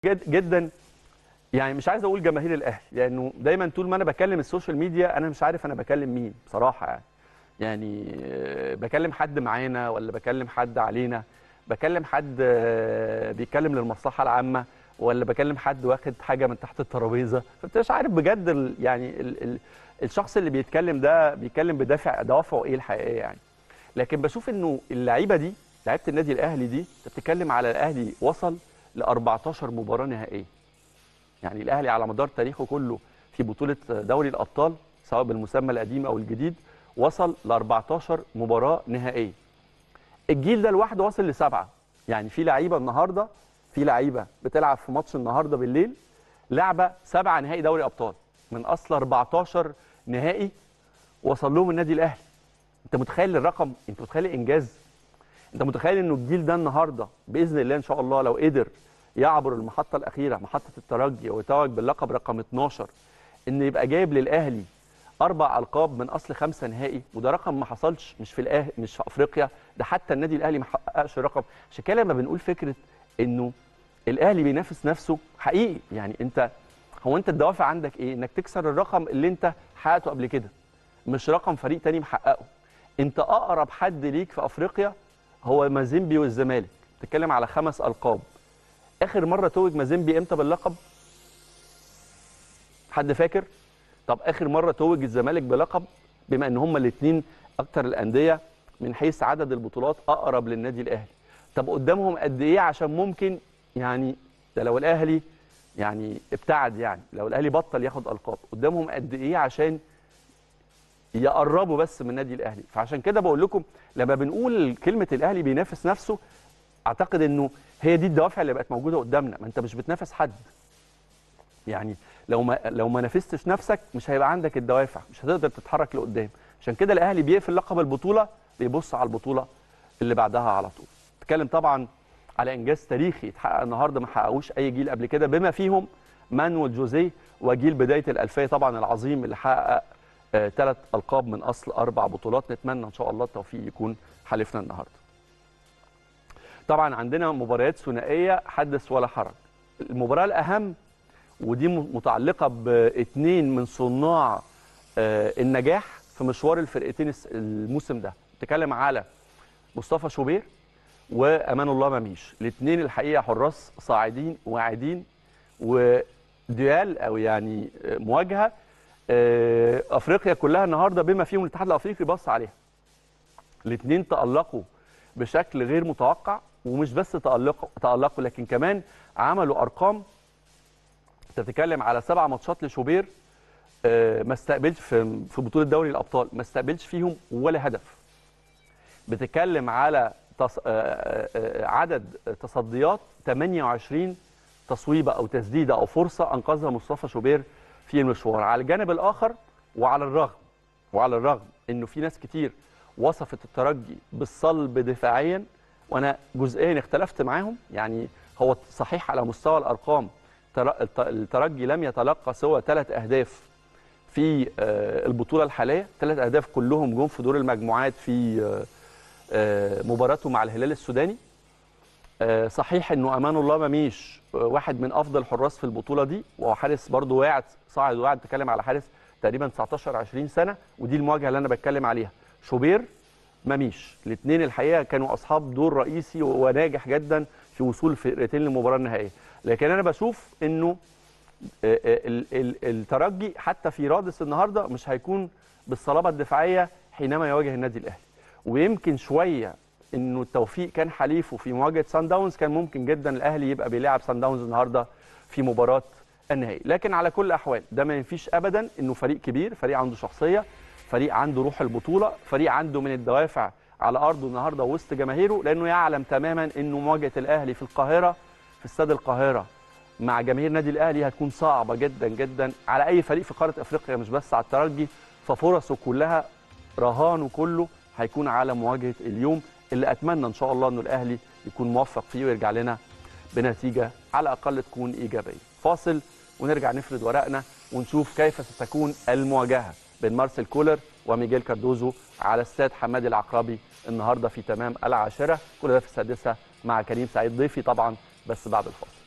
جد جدا يعني مش عايز اقول جماهير الاهلي لانه دايما طول ما انا بكلم السوشيال ميديا انا مش عارف انا بكلم مين بصراحه يعني يعني آه، بكلم حد معانا ولا بكلم حد علينا بكلم حد آه، بيتكلم للمصلحه العامه ولا بكلم حد واخد حاجه من تحت الترابيزه فانت مش عارف بجد ال يعني ال ال الشخص اللي بيتكلم ده بيتكلم بدافع دوافعه ايه الحقيقيه يعني لكن بشوف انه اللعيبه دي لعيبه النادي الاهلي دي انت بتتكلم على الاهلي وصل ل 14 مباراه نهائيه يعني الاهلي على مدار تاريخه كله في بطوله دوري الابطال سواء بالمسمى القديم او الجديد وصل ل 14 مباراه نهائيه الجيل ده لوحده وصل لسبعه يعني في لعيبه النهارده في لعيبه بتلعب في ماتش النهارده بالليل لعبه سبعه نهائي دوري ابطال من اصل 14 نهائي وصل لهم النادي الاهلي انت متخيل الرقم انت متخيل الانجاز انت متخيل انه الجيل ده النهارده باذن الله ان شاء الله لو قدر يعبر المحطه الاخيره محطه الترجي ويتوج باللقب رقم 12 ان يبقى جايب للاهلي اربع القاب من اصل خمسه نهائي وده رقم ما حصلش مش في الأهلي مش في افريقيا ده حتى النادي الاهلي ما حققش رقم عشان كده لما بنقول فكره انه الاهلي بينافس نفسه حقيقي يعني انت هو انت الدوافع عندك ايه انك تكسر الرقم اللي انت حققته قبل كده مش رقم فريق تاني محققه انت اقرب حد ليك في افريقيا هو مازيمبي والزمالك بتتكلم على خمس القاب اخر مره توج مازيمبي امتى باللقب حد فاكر طب اخر مره توج الزمالك بلقب بما ان هما الاثنين اكتر الانديه من حيث عدد البطولات اقرب للنادي الاهلي طب قدامهم قد ايه عشان ممكن يعني ده لو الاهلي يعني ابتعد يعني لو الاهلي بطل ياخد القاب قدامهم قد ايه عشان يقربوا بس من النادي الاهلي فعشان كده بقول لكم لما بنقول كلمه الاهلي بينافس نفسه اعتقد انه هي دي الدوافع اللي بقت موجوده قدامنا ما انت مش بتنافس حد يعني لو ما لو ما نافستش نفسك مش هيبقى عندك الدوافع مش هتقدر تتحرك لقدام عشان كده الاهلي بيقفل لقب البطوله بيبص على البطوله اللي بعدها على طول اتكلم طبعا على انجاز تاريخي اتحقق النهارده ما حققوش اي جيل قبل كده بما فيهم مانويل جوزيه وجيل بدايه الالفيه طبعا العظيم اللي حقق ثلاث القاب من اصل اربع بطولات نتمنى ان شاء الله التوفيق يكون حليفنا النهارده طبعا عندنا مباريات ثنائيه حدث ولا حرج المباراه الاهم ودي متعلقه باثنين من صناع آه، النجاح في مشوار الفرقتين الس- الموسم ده بتكلم على مصطفى شوبير وامان الله مميش الاثنين الحقيقه حراس صاعدين واعدين وديال او يعني آه، مواجهه آه، افريقيا كلها النهارده بما فيهم الاتحاد الافريقي بص عليها الاثنين تالقوا بشكل غير متوقع ومش بس تالقوا تالقوا لكن كمان عملوا ارقام انت بتتكلم على سبع ماتشات لشوبير آه، ما استقبلش في في بطوله دوري الابطال ما استقبلش فيهم ولا هدف بتتكلم على تص... آه، آه، آه، عدد تصديات 28 تصويبه او تسديده او فرصه انقذها مصطفى شوبير في المشوار على الجانب الاخر وعلى الرغم وعلى الرغم انه في ناس كتير وصفت الترجي بالصلب دفاعيا وانا جزئيا اختلفت معاهم يعني هو صحيح على مستوى الارقام تر- الت- الترجي لم يتلقى سوى ثلاث اهداف في آه، البطوله الحاليه ثلاث اهداف كلهم جم في دور المجموعات في آه، آه، مباراته مع الهلال السوداني آه، صحيح انه امان الله مميش آه، واحد من افضل الحراس في البطوله دي وهو حارس برضه واعد صاعد واعد بتكلم على حارس تقريبا 19 20 سنه ودي المواجهه اللي انا بتكلم عليها شوبير مميش الاثنين الحقيقه كانوا اصحاب دور رئيسي وناجح جدا في وصول الفرقتين للمباراه النهائيه لكن انا بشوف انه آه، آه، ال- ال- الترجي حتى في رادس النهارده مش هيكون بالصلابه الدفاعيه حينما يواجه النادي الاهلي ويمكن شويه انه التوفيق كان حليفه في مواجهه سان داونز كان ممكن جدا الاهلي يبقى بيلاعب سان داونز النهارده في مباراه النهائي لكن على كل الاحوال ده ما ينفيش ابدا انه فريق كبير فريق عنده شخصيه فريق عنده روح البطوله فريق عنده من الدوافع على ارضه النهارده وسط جماهيره لانه يعلم تماما انه مواجهه الاهلي في القاهره في استاد القاهره مع جماهير النادي الاهلي هتكون صعبه جدا جدا على اي فريق في قاره افريقيا مش بس على الترجي ففرصه كلها رهانه كله هيكون على مواجهه اليوم اللي اتمنى ان شاء الله انه الاهلي يكون موفق فيه ويرجع لنا بنتيجه على الاقل تكون ايجابيه. فاصل ونرجع نفرد ورقنا ونشوف كيف ستكون المواجهه بين مارسيل كولر وميجيل كاردوزو على استاد حمادي العقربي النهارده في تمام العاشره كل ده في السادسه مع كريم سعيد ضيفي طبعا بس بعد الفاصل.